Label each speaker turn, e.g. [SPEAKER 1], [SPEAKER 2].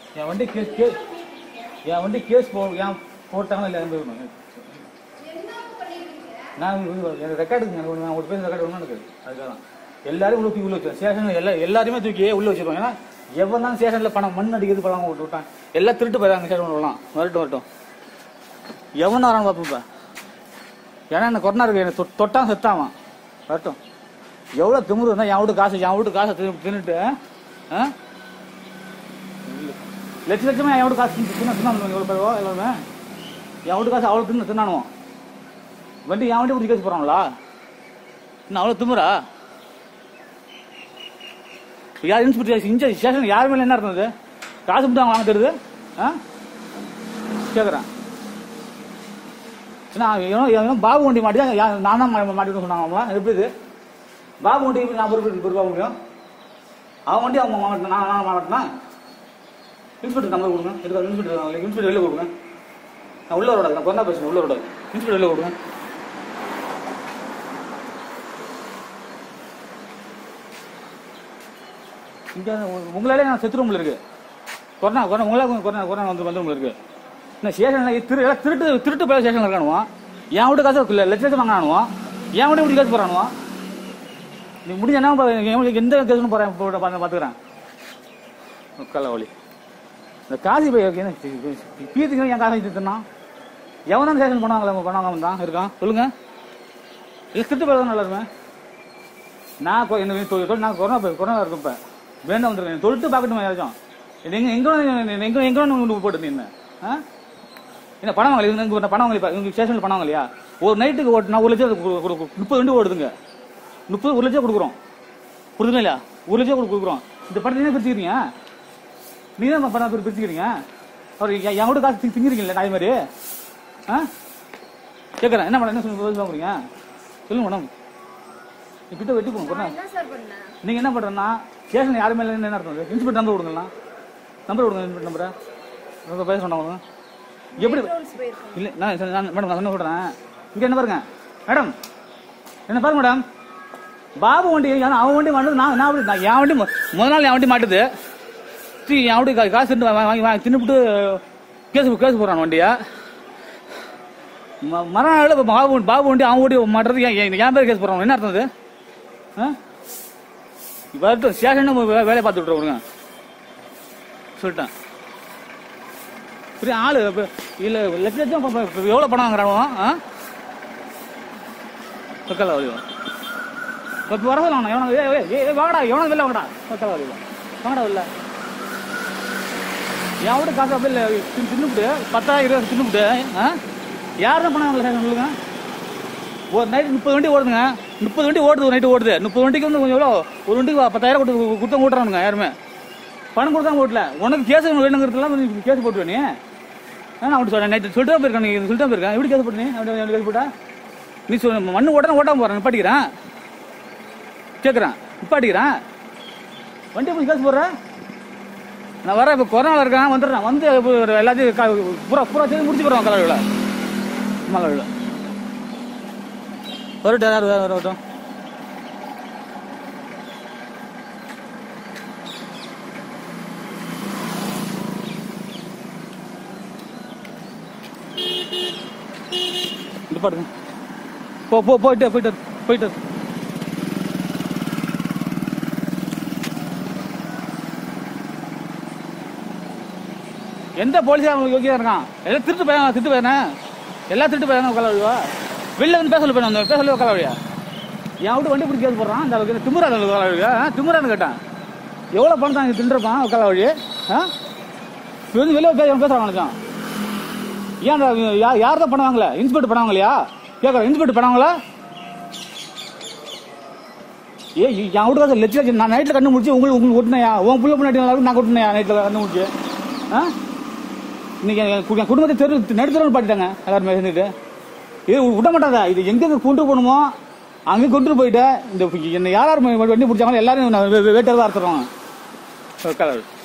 [SPEAKER 1] என் வண்டி case case என் வண்டி case போ ஏன் போட்டாங்களா இல்லை எனக்கு நான் எனக்கு ரெக்கார்டுங்க எனக்கு நான் ஒரு பேர் ரெக்கார்டு ஒன்று எனக்கு அதுக்காக தான் எல்லாரும் உள்ள தூக்கி உள்ள வச்சேன் ஸ்டேஷன் எல்லா எல்லாருமே தூக்கி உள்ள வச்சிருவாங்க ஏன்னா எவன் தான் ஸ்டேஷனில் பணம் மண் அடிக்கிறது பணம் விட்டு விட்டான் எல்லாம் திருட்டு போயிடாங்க ஸ்டேஷன் வரலாம் வரட்டும் வரட்டும் எவன் வரான்னு பார்ப்போம் ஏன்னா என்ன கொரோனா இருக்கு எனக்கு தொ- தொட்டான் செத்தாவான் வரட்டும் எவ்வளோ திமுரு இருந்தால் என் வீட்டு காசு என் வீட்டு காசை தின்னு- தின்னுட்டு ஆ? லட்ச லட்சமா என் வீட்டு காசு தின்னு தின்னு தின்னானுங்க எவ்வளோ பேரோ எல்லாருமே என் வீட்டு காசு அவ்வளோ தின்னு தின்னானுவோம் வண்டி என் வண்டி பிடிச்சி கேஸ் போறாங்களா இன்னும் அவ்வளோ திமுறா யார் இன்ஸ்பெக்டர் இன்சார்ஜ் ஸ்டேஷன் யார் மேல என்ன இருந்தது காசு மட்டும் அவங்க வாங்க தருது ஆ கேட்குறேன் நான் ஏனோ ஏனோ பாபு வண்டி மாட்டி தான் யா- நான் தான் மா- மாட்டிட்டு சொன்னாங்களா எப்படி இது பாபு வண்டி எப்படி நான் பொறுப்பு பொறுப்பாக முடியும் அவன் வண்டி அவங்க மாவட்டம் நான் நான் மாவட்டம்னா இன்ஸ்பெக்டர் நம்பர் கொடுங்க எடுக்க இன்ஸ்பெக்டர் இன்ஸ்பெக்டர் வெளில கொடுங்க நான் உள்ள விடாது நான் கொரோனா பேசுறேன் உள்ள விடாது இன்ஸ்பெக்டர் வெளில கொடுங்க இங்க உங்களாலே நான் செத்து ரூம்ல இருக்கு கொரோனா கொரோனா உங்களால கொரோனா கொரோனா வந்து வந்து இருக்கு இந்த ஸ்டேஷன்ல திரு எல்லாம் திருட்டு திருட்டு போய் ஸ்டேஷன்ல இருக்கானுவா என் வீட்டு காசு இல்ல லட்ச லட்சம் வாங்கினானுவா என் வீட்டு இப்படி காசு போறானுவா நீ முடிஞ்ச என்ன பா- எவனுக்கு எந்த கேஸ்னு போறேன் போட்டு பார்த்து பாத்துக்கிறேன் கலவழி இந்த காசி பை என்ன பீத்துக்கு என் காசு தின்னான் எவன் தான் ஸ்டேஷன் பண்ணாங்களே பண்ணாங்க தான் இருக்கான் சொல்லுங்க இல்லை திருட்டு போய் நல்லா இருக்குமே நான் கொ- என்ன தொ- தொ- நான் கொரோனா போய் கொரோனா இருக்கும் இப்போ வேண்டாம் வந்துருக்கேன் தொழிட்டு பார்க்கட்டுமா யாராச்சும் இது எங்க எங்க வேணும் எங்க எங்க வேணும் போட்டு நீ என்ன ஆ? என்ன பணம் வாங்கல இவங்க இவங்க பணம் வாங்கல இவங்க ஸ்டேஷன்ல பணம் வாங்கலையா ஒரு நைட்டுக்கு ஓட்டுனா ஒரு லட்சம் கு- கு- கு- முப்பது வண்டி ஓடுதுங்க முப்பது ஒரு லட்சம் கொடுக்குறோம் புரியுதுங்களா இல்லையா ஒரு லட்சம் கொடு- கொடுக்குறோம் இந்த படத்தை என்ன பிரிச்சுக்கிறீங்க நீ தான் பணம் பிரி- பிரிச்சுக்கிறீங்க அவர் என் என் கூட காசு தி- திங்கிறீங்களே நாய் மாதிரி ஆ கேட்குறேன் என்ன மேடம் என்ன சொல்லி பதில் வாங்குறீங்க சொல்லுங்க மேடம் கிட்ட வெட்டி போங்க கொரோனா
[SPEAKER 2] என்ன சார் பண்ணேன்
[SPEAKER 1] நீங்க என்ன பண்றேன்னா ஸ்டேஷன் யாருமே இல்லை என்ன அர்த்தம் இன்ஸ்பெக்டர் நம்பர் கொடுங்களா நம்பர் கொடுங்க இன்ஸ்பெக்டர் நம்பரை ரொம்ப பேச சொன்னாங்க எப்படி
[SPEAKER 2] ரூல்ஸ் போயிருக்கோம்
[SPEAKER 1] இல்லை நான் சரி, நான் மேடம் நான் என்ன சொல்றேன் இங்க என்ன பாருங்க மேடம் என்ன பாருங்க மேடம் பாபு வண்டி ஏன்னா அவன் வண்டி மாட்டுது நான் நான் அப்படி- நான் என் வண்டி மு- முதல் நாள் என் வண்டி மாட்டுது சீ என் வண்டி கா- காசு தின்னு வாங்கி வாங்கி தின்னுபிட்டு கேஸ் கேஸ் போடுறான் வண்டியை ம- மறுநாள் இப்ப பாபு வண்டி- பாபு வண்டி அவன் வண்டி மாட்டுறது ஏன் ஏன் என் பேர் கேஸ் போடுறான் என்ன அர்த்தம் அது ஆ வரட்டும் ஸ்டேஷன் வேலையை பார்த்து விட்ருவோங்க சொல்லிட்டேன் பெரிய ஆளு இப்ப இல்ல லட்ச லட்சம் இப்ப- இப்ப எவ்வளவு பணம் வாங்குறானோ ஆ பக்கல வழிவா இப்ப வர சொல்லணும் எவனுக்கு ஏய், ஏய், ஏய், வாங்கடா எவனுக்கு வெளில வாங்கடா பக்கல வழிவா வாங்கடா வெளில என் விட காசு அப்படியே இல்ல, தின்னு- தின்னுபிட்டு பத்தாயிரம் இருபது தின்னுபிட்டு ஆ யார் தான் பணம் வாங்கல சொல்லுங்க ஒரு நைட்டு முப்பது வண்டி ஓடுதுங்க முப்பது வண்டி ஓடுது ஒரு நைட்டு ஓடுது முப்பது வண்டிக்கு வந்து கொஞ்சம் எவ்வளோ ஒரு வண்டிக்கு பத்தாயிரம் கொடுத்து குத்தம் ஓட்டுறானுங்க யாருமே பணம் கொடுத்தாங்க ஓட்டல உனக்கு கேஸ் வேணுங்கிறதுலாம் வந்து கேஸ் போட்டுருவே நீ நான் அப்படி சொல்றேன் நைட்டு சொல்லிட்டு தான் போயிருக்கேன் நீ சொல்லிட்டு தான் போயிருக்கேன் எப்படி கேஸ் போட்டு நீ அப்படி எப்படி கேஸ் போட்டா நீ சொல் மண்ணு ஓட்டாம ஓட்டாம போறேன் நிப்பாட்டிக்கிறேன் கேட்குறேன் நிப்பாட்டிக்கிறேன் வண்டி போய் கேஸ் போடுறேன் நான் வரேன் இப்போ கொரோனா இருக்கேன் வந்துடுறேன் வந்து இப்போ ஒரு எல்லாத்தையும் க- பூரா பூரா சேர்ந்து முடிச்சு போடுறோம் கலவையில் அம்மா கலவையில் வரட்டும் யார் வேறு வரட்டும் இது பாருங்க போ போ போயிட்டு போயிட்டு வரு, போயிட்டு வரு. எந்த போலீஸா அவங்களுக்கு யோகியா இருக்கான் எல்லாம் திருட்டு போயாங்க திருட்டு போயானே எல்லாம் திருட்டு போயாங்க உட்கால வழிவா வெளில வந்து பேச சொல்ல போய் பேச சொல்லி உட்கால வழியா என் விட்டு வண்டி பிடிக்க போடுறான் அந்த அளவுக்கு திமுறா அந்த உட்கால வழியா திமுறான்னு கேட்டான் எவ்வளோ பணம் தான் இங்கே தின்றுப்பான் உட்கால வழி ஆ இப்போ வந்து வெளியே பேச பேசுறான் நினைச்சான் ஏன் யார் யார் தான் பண்ணுவாங்களே இன்ஸ்பெக்டர் பண்ணுவாங்களையா கேட்குறேன் இன்ஸ்பெக்டர் பண்ணுவாங்களா ஏ என் வீட்டு காசு லட்சம் லட்சம் நான் நைட்டில் கண்ணு முடிச்சு உங்களுக்கு உங்களுக்கு ஒட்டினையா உன் புள்ள முன்னாடி நான் கொட்டினையா நைட்டில் கண்ணு முடிச்சு ஆ இன்னைக்கு என் கு- என் குடும்பத்தை தெரு நடுத்தரவு பாட்டிட்டாங்க எல்லாருமே சேர்ந்துட்டு இது விட மாட்டாதா இது எங்க கொண்டு போகணுமோ அங்கே கொண்டு போயிட்டு இந்த என்ன யார் யார் வண்டி பிடிச்சாங்களோ எல்லாரும் வேட்டர் தான் அறுத்துருவாங்க கலர்